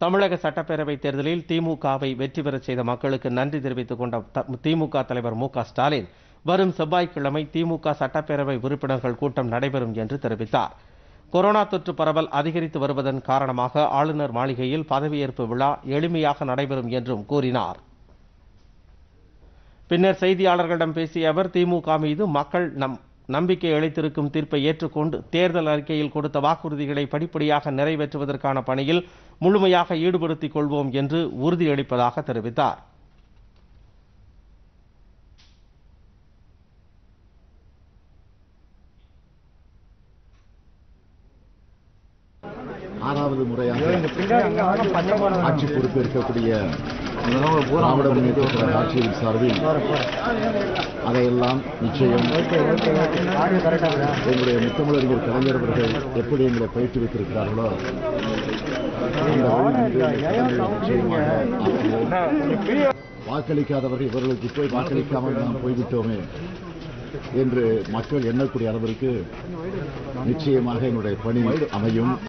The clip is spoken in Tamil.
தமிழக சட்டப்பேரவை தேர்தலில் திமுகவை வெற்றி பெறச் செய்த மக்களுக்கு நன்றி தெரிவித்துக் கொண்ட த- திமுக தலைவர் மு க ஸ்டாலின் வரும் செவ்வாய்க்கிழமை திமுக சட்டப்பேரவை உறுப்பினர்கள் கூட்டம் நடைபெறும் என்று தெரிவித்தார் கொரோனா தொற்று பரவல் அதிகரித்து வருவதன் காரணமாக ஆளுநர் மாளிகையில் பதவியேற்பு விழா எளிமையாக நடைபெறும் என்றும் கூறினார் பின்னர் செய்தியாளர்களிடம் பேசிய அவர் திமுக மீது மக்கள் நம் நம்பிக்கை அளித்திருக்கும் தீர்ப்பை ஏற்றுக்கொண்டு தேர்தல் அறிக்கையில் கொடுத்த வாக்குறுதிகளை படிப்படியாக நிறைவேற்றுவதற்கான பணியில் முழுமையாக ஈடுபடுத்திக் கொள்வோம் என்று உறுதியளிப்பதாக தெரிவித்தார் ஆறாவது முறையாக ஆட்சி பொறுப்பேற்கக்கூடிய திராவிட முன்னேற்ற கழக ஆட்சியின் சார்பில் அதையெல்லாம் நிச்சயம் எங்களுடைய முத்தமிழறிஞர் கலைஞர் அவர்கள் எப்படி எங்களை பயிற்றுவித்திருக்கிறார்களோ அந்த வழியில் எங்களை நிச்சயமாக ஆக்குவோம். வாக்களிக்காதவர்கள் இவர்களுக்கு போய் வாக்களிக்காமல் நாம் போய்விட்டோமே என்று மக்கள் எண்ணக்கூடிய அளவிற்கு நிச்சயமாக என்னுடைய பணி அமையும்